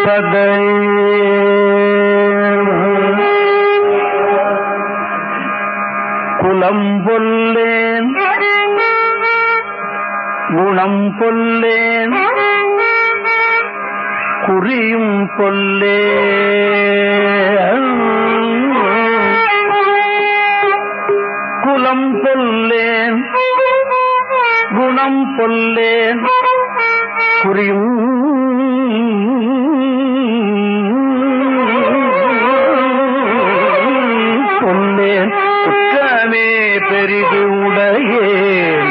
குலம் பொல்லேன் குணம் பொல்லேன் குறியும் பொல்லே குலம் பொல்லேன் குணம் பொல்லேன் குறியும் பொல்லேன் குற்றமே பெரிது உடையேன்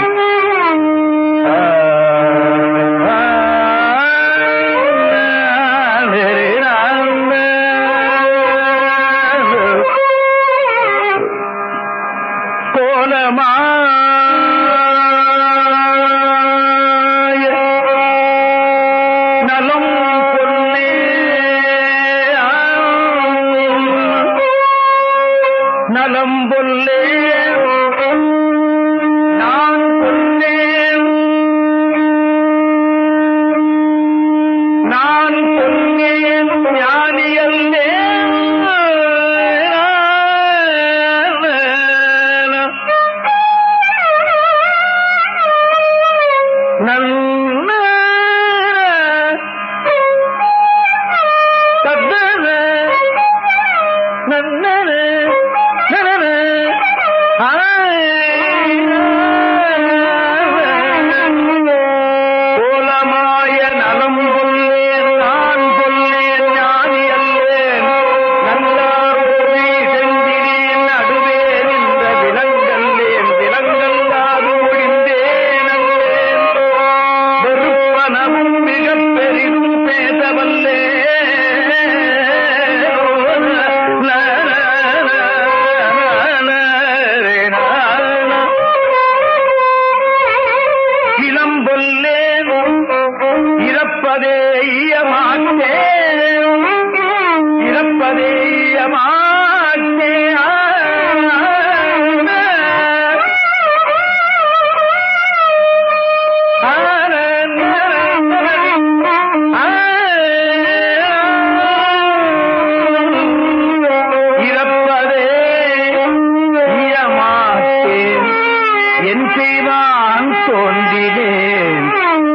கோலமாய நலம் பொன்னே நலம் பொல்லே நான் பொன்னேன் நான் பொன்னேன் ஞானியல்லே நல்ல தத்தன நன்னன நனன கோலமாய நலம் கொல்லேன் நான் கொல்லேன் ஞானி அல்லேன் நல்லார் போய் செந்திலேன் நடுவே நின்ற விலங்கல்லேன் விலங்கல்லாது ஒழிந்தேன் அல்லேன் வெறுப்பனமும் மிகப் பெரிதும் பேசவல்லே இளம்பொல்லேன் இறப்பதே ஈயமாட்டேன் இறப்பதே இறப்பதே ஈயமாட்டேன் என் செய்வான் தோன்றினேன்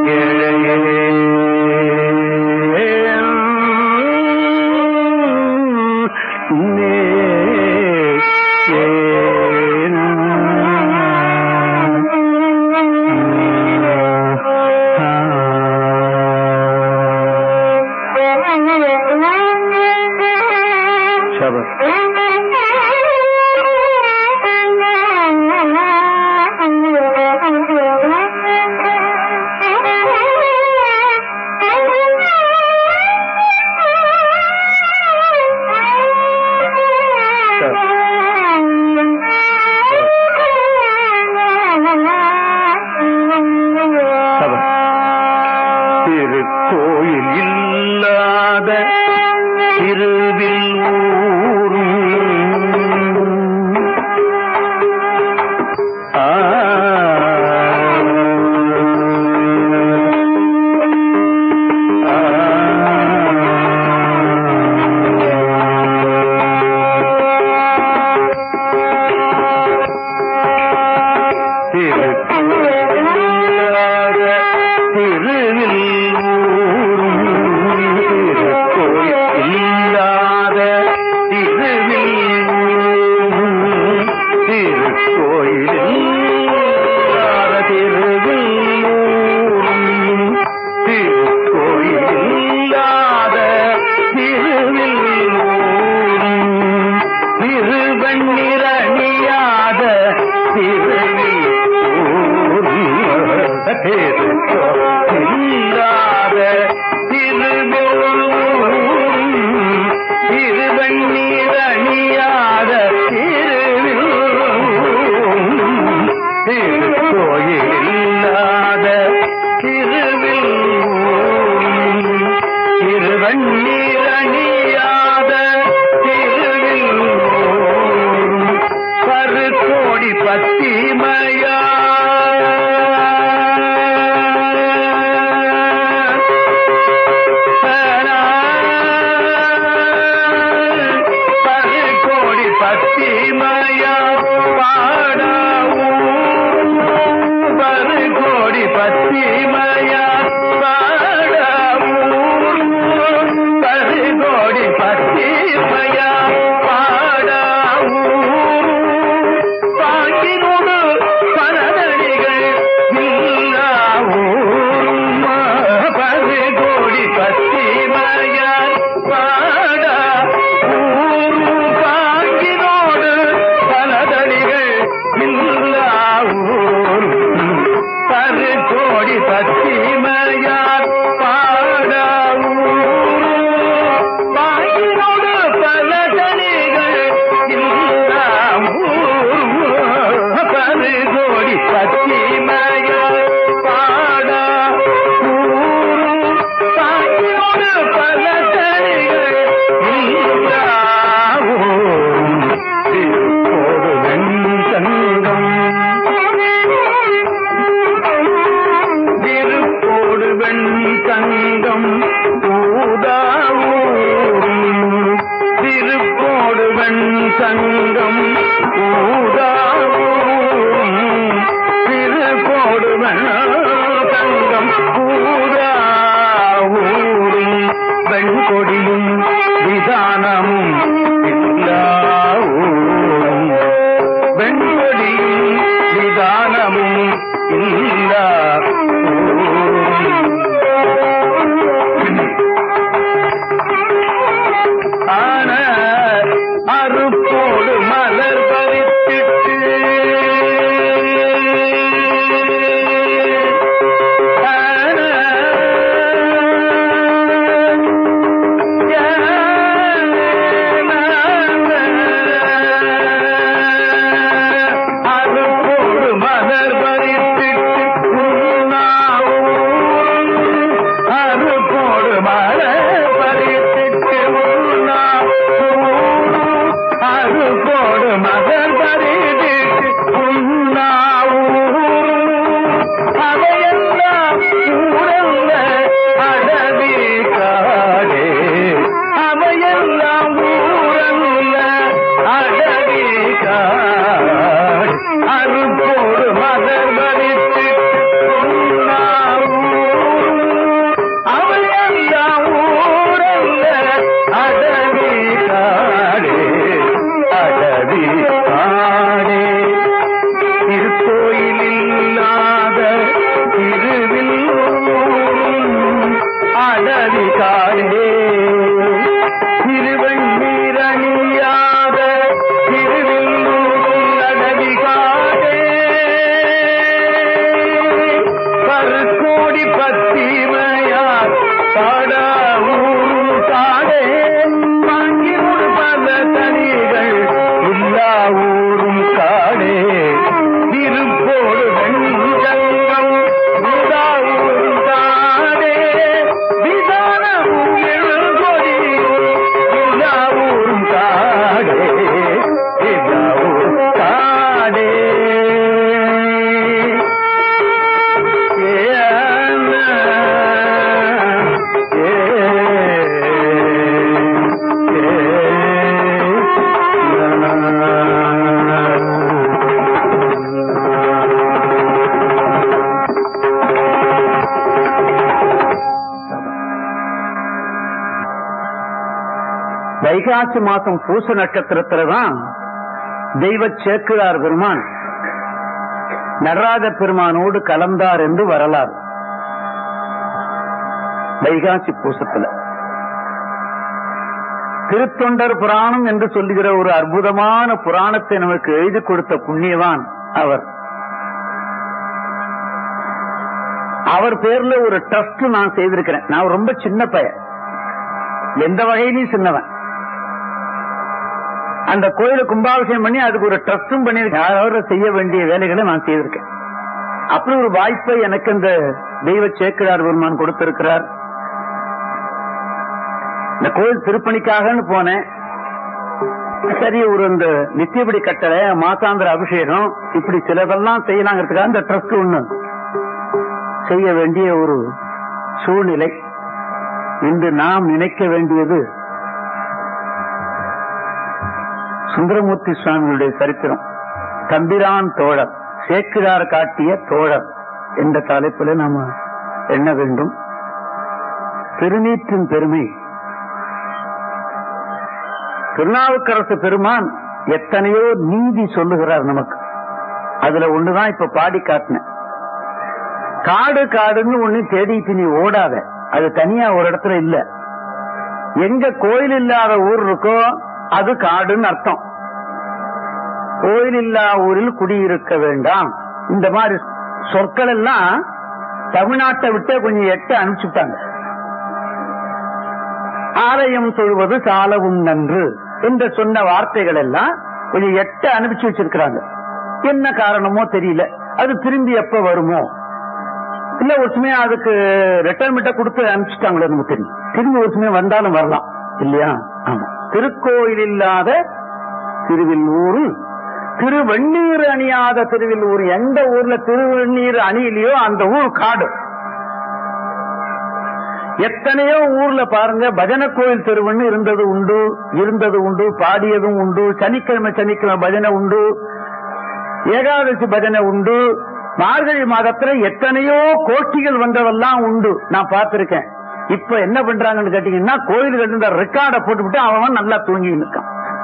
சபர் சபர் திருக்கோயில் இல்லாத திருவில் ஊரும் ஆ. ஆ. திருக்கோயிலாத திருவில் ஊரும் திருக்கோயில் இல்லாத திருவில் ஊரும் திருக்கோயில் இல்லாத திருவில் ஊரும் திருக்கோயில் இல்லாத திருவில் ஊரும் திருவண்ணிரணியாத திருவில் இல்லாத திருவள்ளூரும் திருவண்ணீரணியாத திருவில்லும் திருக்கோயில் இல்லாத திருவில்லும் திருவண்ணீரணியாத திருவில்லும் பருக்கோடி பத்திமையா வெண்கொடியும் விதானமும் இல்லா ஊரும் வெண்கொடியும் விதானமும் இல்லா ஊரும் ஆன அருப்போடு மலர் பறித்திட்டு ஆன அருப்போடு மலர் பறித்திட்டு உண்ணாவும் அருப்போடு மலர் பறித்திட்டு உண்ணாவும் அருப்போடு மலர் பறித்திட்டு உண்ணாவும் அவையெல்லாம் ஊரல்ல அடவி காடே அவையெல்லாம் ஊரல்ல அடவி காடு அருப்போடு மலர் பறித்து அவையெல்லாம் ஊரல்ல அடவி காடே அடவி காடே திருக்கோயில் இல்லாத திருவில் அடவி காடே திருவண்ணீர் அணியாத திருவில் அடவி காடே பருக்கோடி பத்திமையார் காடா ஊரும் காடே வாங்கினோடு பல தனிகள் இல்லா ஊரும் காடே திருப்போடு வெஞ்சங்கம் ஊதா ஊரும் காடே விதானமும் எழுகொடியும் இல்லா ஊரும் காடே இல்லா ஊரும் காடே வைகாசி மாசம் பூச நட்சத்திரத்துல தான் தெய்வ சேக்கிழார் பெருமான் நடராஜ பெருமானோடு கலந்தார் என்று வரலாறு வைகாசி பூசத்துல திருத்தொண்டர் புராணம் என்று சொல்லுகிற ஒரு அற்புதமான புராணத்தை நமக்கு எழுதி கொடுத்த புண்ணியவான் அவர் அவர் பேர்ல ஒரு ட்ரஸ்ட் நான் செய்திருக்கிறேன் நான் ரொம்ப சின்ன பையன் எந்த வகையிலையும் சின்னவன் அந்த கோயிலை கும்பாபிஷேகம் பண்ணி அதுக்கு ஒரு ட்ரஸ்டும் பண்ணியிருக்கேன் யாராவது செய்ய வேண்டிய வேலைகளை நான் செய்திருக்கேன் அப்படி ஒரு வாய்ப்பை எனக்கு இந்த தெய்வ சேக்கிழார் பெருமான் கொடுத்திருக்கிறார் இந்த கோயில் திருப்பணிக்காகன்னு போனேன் சரி ஒரு இந்த நித்தியபடி கட்டளை மாசாந்திர அபிஷேகம் இப்படி சிலதெல்லாம் செய்யலாங்கிறதுக்காக இந்த ட்ரஸ்ட் ஒண்ணு செய்ய வேண்டிய ஒரு சூழ்நிலை இன்று நாம் நினைக்க வேண்டியது சுந்தரமூர்த்தி சுவாமிகளுடைய சரித்திரம் தம்பிரான் தோழர் சேக்கிழார் காட்டிய தோழர் என்ற தலைப்பில் நாம எண்ண வேண்டும் திருநீற்றின் பெருமை திருநாவுக்கரசு பெருமான் எத்தனையோ நீதி சொல்லுகிறார் நமக்கு அதுல ஒண்ணுதான் இப்ப பாடி காட்டினேன் காடு காடுன்னு ஒண்ணு தேடிட்டு நீ ஓடாத அது தனியா ஒரு இடத்துல இல்ல எங்க கோயில் இல்லாத ஊர் இருக்கோ அது காடுன்னு அர்த்தம் கோயில் இல்லா ஊரில் குடியிருக்க வேண்டாம் இந்த மாதிரி சொற்கள் எல்லாம் தமிழ்நாட்டை விட்டு கொஞ்சம் எட்டு அனுப்பிச்சுட்டாங்க ஆலயம் சொல்வது சாலவும் நன்று என்று சொன்ன வார்த்தைகள் எல்லாம் கொஞ்சம் எட்ட அனுப்பிச்சு வச்சிருக்கிறாங்க என்ன காரணமோ தெரியல அது திரும்பி எப்ப வருமோ இல்ல ஒரு சமயம் அதுக்கு ரிட்டர்மெண்ட்டை கொடுத்து அனுப்பிச்சிட்டாங்களோ நமக்கு தெரியும் திரும்பி ஒரு சமயம் வந்தாலும் வரலாம் இல்லையா ஆமா திருக்கோயில் இல்லாத திருவில்லூர் திருவெண்ணீர் அணியாத திருவில்லூர் எந்த ஊர்ல திருவெண்ணீர் அணியிலையோ அந்த ஊர் காடு எத்தனையோ ஊர்ல பாருங்க பஜனை கோயில் தெருவுன்னு இருந்தது உண்டு இருந்தது உண்டு பாடியதும் உண்டு சனிக்கிழமை சனிக்கிழமை பஜனை உண்டு ஏகாதசி பஜனை உண்டு மார்கழி மாதத்துல எத்தனையோ கோஷ்டிகள் வந்ததெல்லாம் உண்டு நான் பார்த்திருக்கேன் இப்ப என்ன பண்றாங்கன்னு கேட்டீங்கன்னா கோயில்கள் இந்த ரெக்கார்டை போட்டுவிட்டு அவன் நல்லா தூங்கி நிற்கான்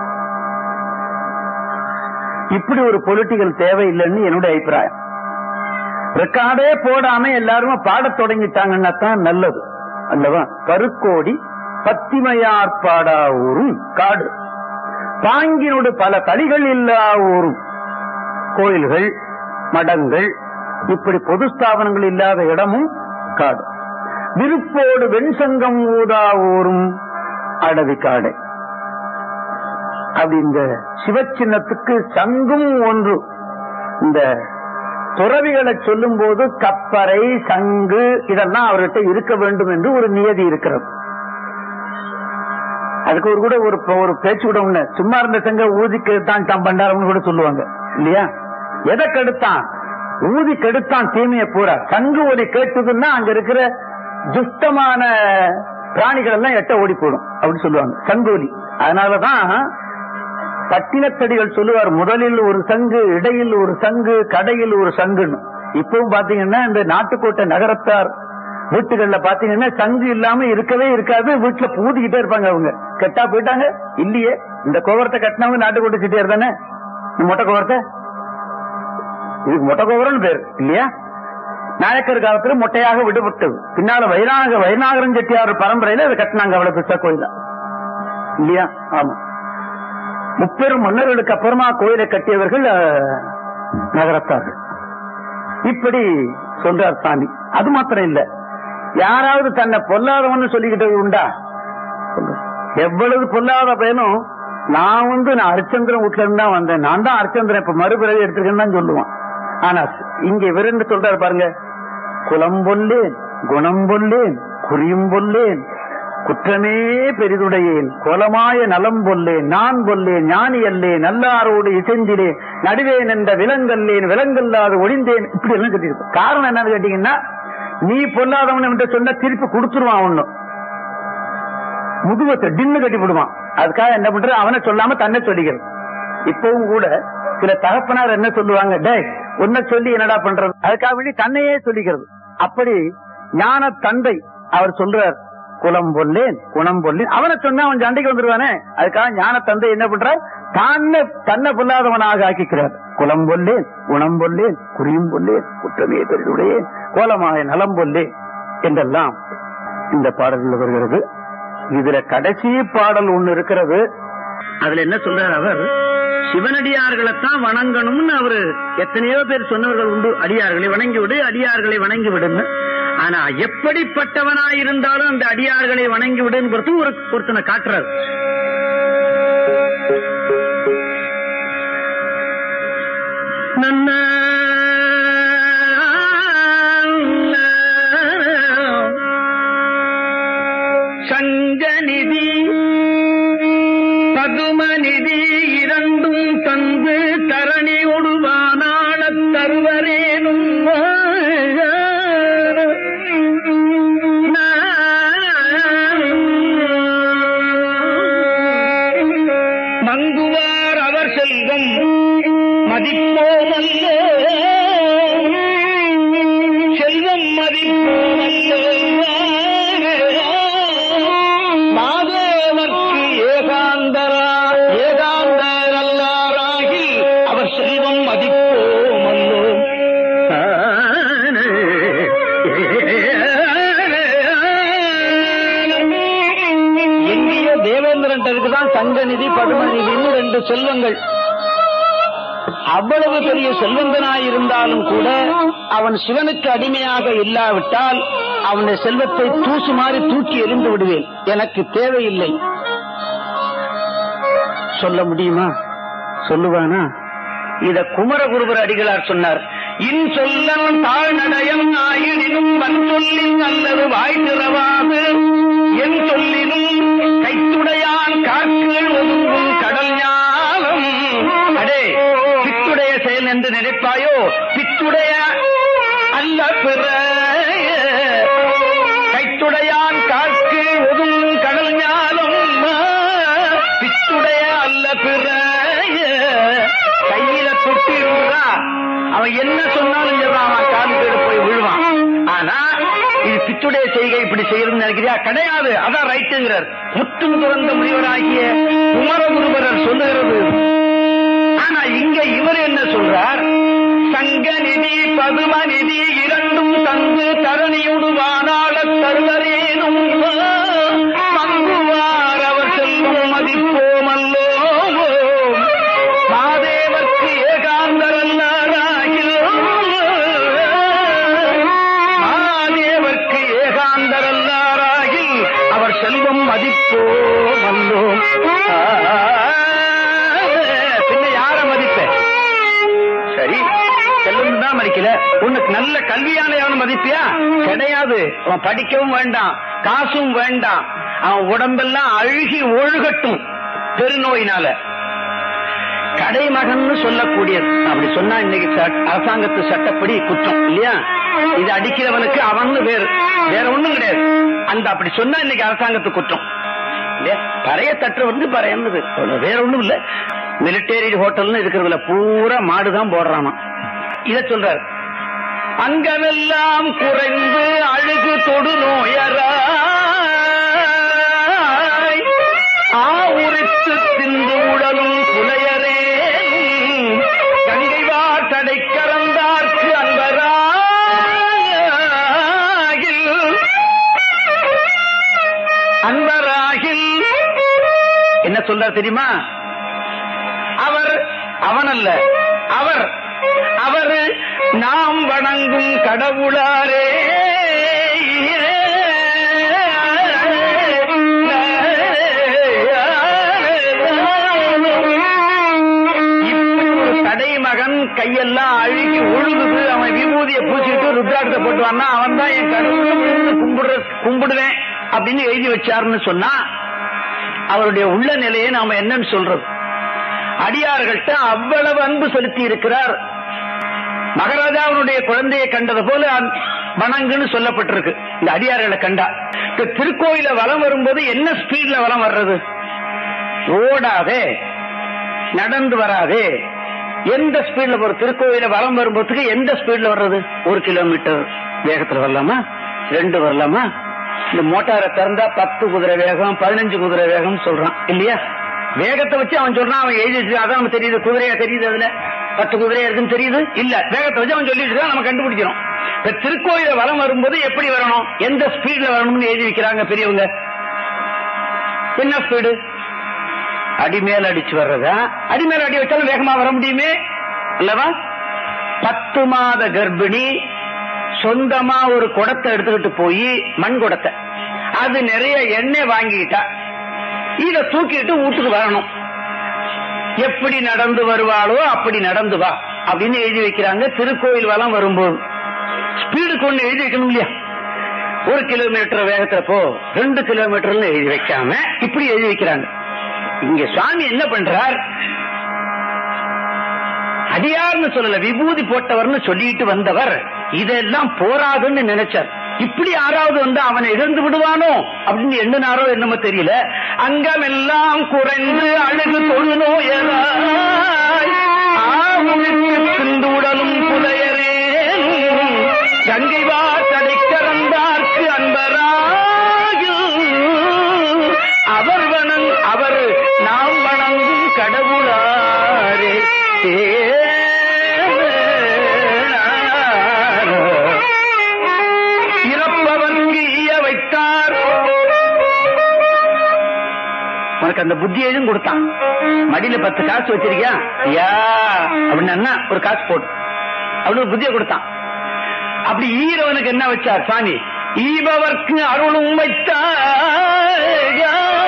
இப்படி ஒரு பொலிட்டிக்கல் தேவையில்லைன்னு என்னுடைய அபிப்பிராயம் ரெக்கார்டே போடாம எல்லாரும் பாடத் தொடங்கிட்டாங்கன்னா தான் நல்லது அல்லவா பருக்கோடி பத்திமையார் பாடா ஊரும் காடு பாங்கினோடு பல தளிகள் இல்லா ஊரும் கோயில்கள் மடங்கள் இப்படி பொது ஸ்தாபனங்கள் இல்லாத இடமும் காடு விருப்போடு வெண்சங்கம் ஊதா ஊரும் அடவி காடை அப்படி இந்த சிவச்சின்னத்துக்கு சங்கும் ஒன்று இந்த துறவிகளை சொல்லும் போது கப்பறை சங்கு இதெல்லாம் அவர்கிட்ட இருக்க வேண்டும் என்று ஒரு நியதி இருக்கிறது அதுக்கு ஒரு கூட ஒரு ஒரு பேச்சு கூட ஒண்ணு சும்மா இருந்த சங்க ஊதி கெடுத்தான் தம் பண்டாரம்னு கூட சொல்லுவாங்க இல்லையா எதை கெடுத்தான் ஊதி கெடுத்தான் தீமையை பூரா சங்கு ஒலி கேட்டதுன்னா அங்க இருக்கிற துஷ்டமான பிராணிகள் எல்லாம் எட்ட ஓடி போடும் அப்படின்னு சொல்லுவாங்க சங்கு ஒலி அதனாலதான் பட்டினத்தடிகள் சொல்லுவார் முதலில் ஒரு சங்கு இடையில் ஒரு சங்கு கடையில் ஒரு சங்குன்னு இப்பவும் பாத்தீங்கன்னா இந்த நாட்டுக்கோட்டை நகரத்தார் வீட்டுகள்ல பாத்தீங்கன்னா சங்கு இல்லாம இருக்கவே இருக்காது வீட்டுல பூதிக்கிட்டே இருப்பாங்க அவங்க கெட்டா போயிட்டாங்க இல்லையே இந்த கோவரத்தை கட்டினவங்க நாட்டுக்கோட்டை சிட்டியார் தானே இந்த மொட்டை கோவரத்தை இதுக்கு மொட்டை கோபுரம்னு பேர் இல்லையா நாயக்கர் காலத்துல மொட்டையாக விடுபட்டது பின்னால வைநாக வைநாகரன் செட்டியார் பரம்பரையில அதை கட்டினாங்க அவ்வளவு பெருசா கோயிலா இல்லையா ஆமா முப்பெரும் மன்னர்களுக்கு அப்புறமா கோயிலை கட்டியவர்கள் அஹ், நகரத்தார்கள் இப்படி சொல்றார் சாமி அது மாத்திரம் இல்ல யாராவது தன்னை பொல்லாதவன்னு சொல்லிக்கிட்டது உண்டா எவ்வளவு பொல்லாத பயனும் நான் வந்து நான் ஹரிச்சந்திரன் வீட்டுல இருந்து தான் வந்தேன் நான் தான் ஹரிச்சந்திரன் இப்ப மறுபிறவி எடுத்திருக்கேன்னு தான் சொல்லுவான் ஆனா இங்க இவர் என்ன சொல்றாரு பாருங்க குலம் பொல்லேன் குணம் பொல்லேன் குறியும் பொல்லேன் குற்றமே பெரிதுடையேன் கோலமாய நலம் பொல்லேன் நான் பொல்லேன் ஞானி அல்லேன் நல்லாரோடு இசைந்திலேன் நடுவேன் என்ற விலங்கல்லேன் விலங்கல்லாது ஒளிந்தேன் இப்படி எல்லாம் கட்டியிருப்போம் காரணம் என்னன்னு கேட்டீங்கன்னா நீ பொல்லாதவன் என்று சொன்னா திருப்பி கொடுத்துருவான் ஒண்ணும் முதுவத்தை டின்னு கட்டி விடுவான் அதுக்காக என்ன பண்ற அவனை சொல்லாம தன்னை சொல்லிக்கிறது இப்பவும் கூட சில தகப்பனார் என்ன சொல்லுவாங்க டே உன்னை சொல்லி என்னடா பண்றது அதுக்காக வேண்டி தன்னையே சொல்லிக்கிறது அப்படி ஞான தந்தை அவர் சொல்றார் குலம் பொல்லேன் குணம் பொல்லேன் அவனை சொன்னா அவன் சண்டைக்கு வந்துருவானே அதுக்காக ஞான தந்தை என்ன பண்றார் தன்னை தன்னை பொல்லாதவனாக ஆக்கிக்கிறார் குலம் பொல்லேன் குணம் பொல்லேன் குறியும் பொல்லேன் குற்றமே பெரிதுடைய கோலமாக நலம் பொல்லேன் என்றெல்லாம் இந்த பாடல்கள் வருகிறது இதுல கடைசி பாடல் ஒண்ணு இருக்கிறது அதுல என்ன சொல்றார் அவர் சிவனடியார்களைத்தான் வணங்கணும்னு அவரு எத்தனையோ பேர் சொன்னவர்கள் உண்டு அடியார்களை வணங்கி விடு அடியார்களை வணங்கி விடுன்னு ஆனா எப்படிப்பட்டவனா இருந்தாலும் அந்த அடியார்களை வணங்கி விடுங்கிறது ஒரு ஒருத்தனை காட்டுறாரு நன்ன சங்கநிதி பதுமநிதி இரண்டும் தந்து தரணி ஒடுவானாடத் தருவரேனும் மங்குவார் அவர் செல்வம் மதிப்போமல்ல செல்வம் மதிப்போமல்ல மாதேவர்க்கு ஏகாந்தரா ஏகாந்தரல்லாராகி அவர் செல்வம் மதிப்போமல்லோ எங்கேயோ தேவேந்திரன் இருக்குதான் சங்கநிதி பதுமநிதினு ரெண்டு செல்வங்கள் அவ்வளவு பெரிய செல்வந்தனாய் இருந்தாலும் கூட அவன் சிவனுக்கு அடிமையாக இல்லாவிட்டால் அவனுடைய செல்வத்தை தூசு மாறி தூக்கி எறிந்து விடுவேன் எனக்கு தேவையில்லை சொல்ல முடியுமா சொல்லுவானா இத குமரகுருபர் அடிகளார் சொன்னார் இன் சொல்லன் தாழ்நடயம் ஆயினும் வன் சொல்லின் அல்லது வாய் திறவாது என் சொல்லினும் கைத்துடையான் காற்கள் ஒதுங்கும் கடல் ஞானம் அடே பித்துடைய செயல் என்று நினைப்பாயோ பித்துடைய அல்ல பிற கைத்துடையான் காற்கு ஒதுங்கும் கடல் ஞானம் பித்துடைய அல்ல பிற கையில தொட்டி இருந்தா அவன் என்ன சொன்னாலும் சொல்றான் அவன் கால் கீழே போய் விழுவான் ஆனா இது பிச்சு ரைட்டுடைய செய்கை இப்படி செய்யறதுன்னு நினைக்கிறியா கிடையாது அதான் ரைட்டுங்கிறார் முற்றும் துறந்த முனிவராகிய குமரகுருபரர் சொல்லுகிறது ஆனா இங்க இவர் என்ன சொல்றார் சங்க நிதி பதும நிதி இரண்டும் தந்து தரணியுடு வானாள தருவரேனும் மங்குவார் அவர் செல்வம் மதிப்போமல்லோ மாதேவர்க்கு ஏகாந்தரல்லாராகில் மாதேவர்க்கு ஏகாந்தரல்லாராகில் அவர் செல்வம் மதிப்போமல்லோ பின்ன யார மதிப்பேன் சரி செல்வம் தான் மதிக்கல உனக்கு நல்ல கல்வியான எவனும் மதிப்பியா கிடையாது அவன் படிக்கவும் வேண்டாம் காசும் வேண்டாம் அவன் உடம்பெல்லாம் அழுகி ஒழுகட்டும் பெருநோயினால கடைமகன் சொல்லக்கூடியது அப்படி சொன்னா இன்னைக்கு சட்- அரசாங்கத்து சட்டப்படி குற்றம் இல்லையா இது அடிக்கிறவனுக்கு அவன் வேறு வேற ஒண்ணும் கிடையாது அந்த அப்படி சொன்னா இன்னைக்கு அரசாங்கத்து குற்றம் இல்லையா பறைய தட்டு வந்து பறையன்னு வேற ஒண்ணும் இல்ல மிலிட்டரி ஹோட்டல்னு இருக்கிறதுல பூரா மாடுதான் போடுறாமா இத சொல்றாரு அங்கமெல்லாம் குறைந்து அழுகு தொடு நோயராய் ஆவுரித்து திந்து உடலும் புலையரே கங்கைவார் தடை கறந்தார்க்கு அன்பராகில் அன்பராகில் என்ன சொல்றார் தெரியுமா அவர் அவன் அல்ல அவர் அவர் நாம் வணங்கும் கடவுளாரே இப்படி ஒரு தடை மகன் கையெல்லாம் அழுகி ஒழுகுது அவன் விபூதியை பூச்சிட்டு ருத்ராட்சத்தை போட்டு வந்தா அவன் தான் என் கடவுள் கும்பிடுற கும்பிடுவேன் அப்படின்னு எழுதி வச்சாருன்னு சொன்னா அவருடைய உள்ள நிலையை நாம என்னன்னு சொல்றது அடியார்கள்ட்ட அவ்வளவு அன்பு செலுத்தி இருக்கிறார் மகாராஜாவுடைய குழந்தையை கண்டது போல அந்- வணங்குன்னு சொல்லப்பட்டிருக்கு இந்த அடியார்களை கண்டா இப்ப திருக்கோயில வலம் வரும்போது என்ன ஸ்பீட்ல வலம் வர்றது ஓடாதே நடந்து வராதே எந்த ஸ்பீட்ல ஒரு திருக்கோயில வலம் வரும்போதுக்கு எந்த ஸ்பீட்ல வர்றது ஒரு கிலோமீட்டர் வேகத்துல வரலாமா ரெண்டு வரலாமா இந்த மோட்டாரை திறந்தா பத்து குதிரை வேகம் பதினஞ்சு குதிரை வேகம் சொல்றான் இல்லையா வேகத்தை வச்சு அவன் சொல்றான் அவன் எழுதி வச்சிருக்கான். அதான் நமக்கு தெரியுது குதிரையா தெரியுது அதுல பத்து குதிரையா இருக்குன்னு தெரியுது இல்ல வேகத்தை வச்சு அவன் சொல்லிட்டு இருக்கான், நம்ம கண்டுபிடிக்கிறோம் இப்ப திருக்கோயில வலம் வரும்போது எப்படி வரணும் எந்த ஸ்பீட்ல வரணும்னு எழுதி வைக்கிறாங்க பெரியவங்க என்ன ஸ்பீடு அடிமேல் அடிச்சு வர்றதா அடிமேல் அடி வச்சாலும் வேகமா வர முடியுமே அல்லவா பத்து மாத கர்ப்பிணி சொந்தமா ஒரு குடத்தை எடுத்துக்கிட்டு போய் மண் குடத்தை அது நிறைய எண்ணெய் வாங்கிட்டா இத தூக்கிட்டு வீட்டுக்கு வரணும் எப்படி நடந்து வருவாளோ அப்படி நடந்து வா அப்படின்னு எழுதி வைக்கிறாங்க திருக்கோயில் வலம் வரும்போது ஸ்பீடுக்கு ஒண்ணு எழுதி வைக்கணும் இல்லையா ஒரு கிலோமீட்டர் வேகத்துல போ ரெண்டு கிலோமீட்டர்னு எழுதி வைக்காம இப்படி எழுதி வைக்கிறாங்க இங்க சுவாமி என்ன பண்றார் அடியார்னு சொல்லல விபூதி போட்டவர்னு சொல்லிட்டு வந்தவர் இதெல்லாம் போராதுன்னு நினைச்சார் இப்படி யாராவது வந்து அவனை இழந்து விடுவானோ அப்படின்னு எண்ணினாரோ என்னமோ தெரியல அங்கமெல்லாம் குறைந்து அழுகு தொழு நோயராய் ஆவுக்கு சிந்து உடலும் புலையரே கங்கை தடை கறந்தார்க்கு அன்பராகில் அவர் வணங் அவர் நாம் வணங்கும் கடவுளாரே இறப்பவர்க்கு ஈய வைத்தார் உனக்கு அந்த புத்தி எதுவும் கொடுத்தான் மடியில பத்து காசு வச்சிருக்கியா யா அப்படின்னு ஒரு காசு போடு அவனுக்கு புத்தியை கொடுத்தான் அப்படி ஈரவனுக்கு என்ன வச்சார் சாமி ஈபவர்க்கு அருளும் வைத்தார்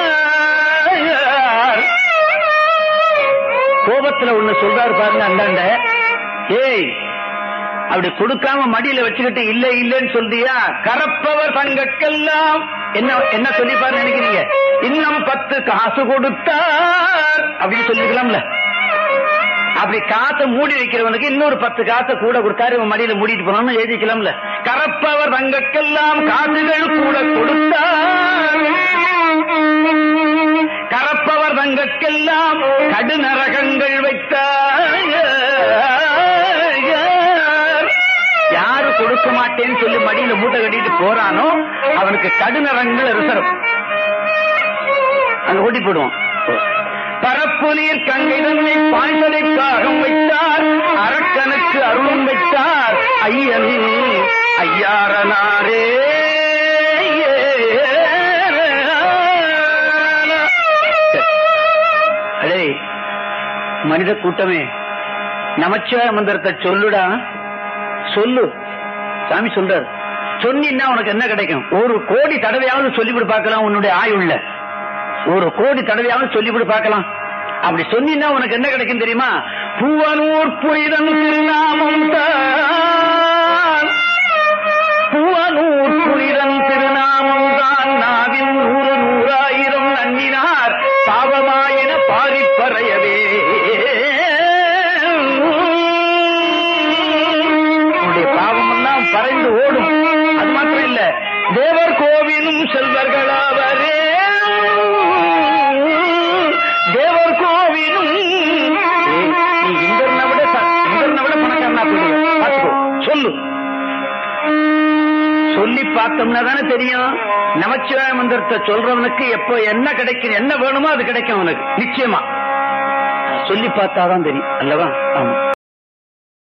கோபத்துல ஒண்ணு சொல்றாரு பாருங்க அந்தாண்ட ஏய் அப்படி கொடுக்காம மடியில வச்சுக்கிட்டு இல்ல இல்லன்னு சொல்றியா கரப்பவர் தங்கக்கெல்லாம் என்ன என்ன சொல்லிப்பாரு நினைக்கிறீங்க இன்னும் பத்து காசு கொடுத்தார் அப்படின்னு சொல்லிக்கலாம்ல அப்படி காசை மூடி வைக்கிறவனுக்கு இன்னொரு பத்து காசை கூட கொடுத்தாரு இவன் மடியில மூடிட்டு போனான்னு எழுதிக்கலாம்ல கரப்பவர் தங்கக்கெல்லாம் காசுகள் கூட கொடுத்தார் கரப்பவர் தங்கக்கெல்லாம் கடுநரகங்கள் வைத்தார் யாரு கொடுக்க மாட்டேன்னு சொல்லி மடியில மூட்டை கட்டிட்டு போறானோ அவனுக்கு கடுநரங்கள் ரிசர்வ் அங்க ஓட்டி போடுவோம் பரப்பு நீர் கங்கை தன்னை பாய்ந்ததை காகம் வைத்தார் அரக்கனுக்கு அருளும் வைத்தார் ஐயன் ஐயாரனாரே அடே மனித கூட்டமே நமச்சிவாய மந்திரத்தை சொல்லுடா சொல்லு சாமி சொல்றார் சொன்னீன்னா உனக்கு என்ன கிடைக்கும் ஒரு கோடி தடவையாவது சொல்லிவிடு பார்க்கலாம் உன்னுடைய ஆயுள்ள ஒரு கோடி தடவையாவது சொல்லிவிடு பார்க்கலாம் அப்படி சொன்னீன்னா உனக்கு என்ன கிடைக்கும் தெரியுமா பூவனூர் புரிதன் திருநாமம் தான் பூவனூர் புரிதன் திருநாமம் தான் நாவின் நூறு நூறாயிரம் நன்னினார் பாவமாயின பாரிப்பறையவே உன்னுடைய பாவமெல்லாம் பறைந்து ஓடும் அது மாத்திரம் இல்ல தேவர் கோவிலும் செல்வர்களாவரே தேவர் கோவிலும் ஏய், நீ இந்திரனை விட ச- இந்திரனை விட பணக்காரனா போயிடுவ. பாத்துக்கோ சொல்லு சொல்லி பார்த்தோம்னா தானே தெரியும் நமச்சிவாய மந்திரத்தை சொல்றவனுக்கு எப்போ என்ன கிடைக்கும் என்ன வேணுமோ அது கிடைக்கும் அவனுக்கு நிச்சயமா சொல்லி பார்த்தாதான் தெரியும் அல்லவா ஆமா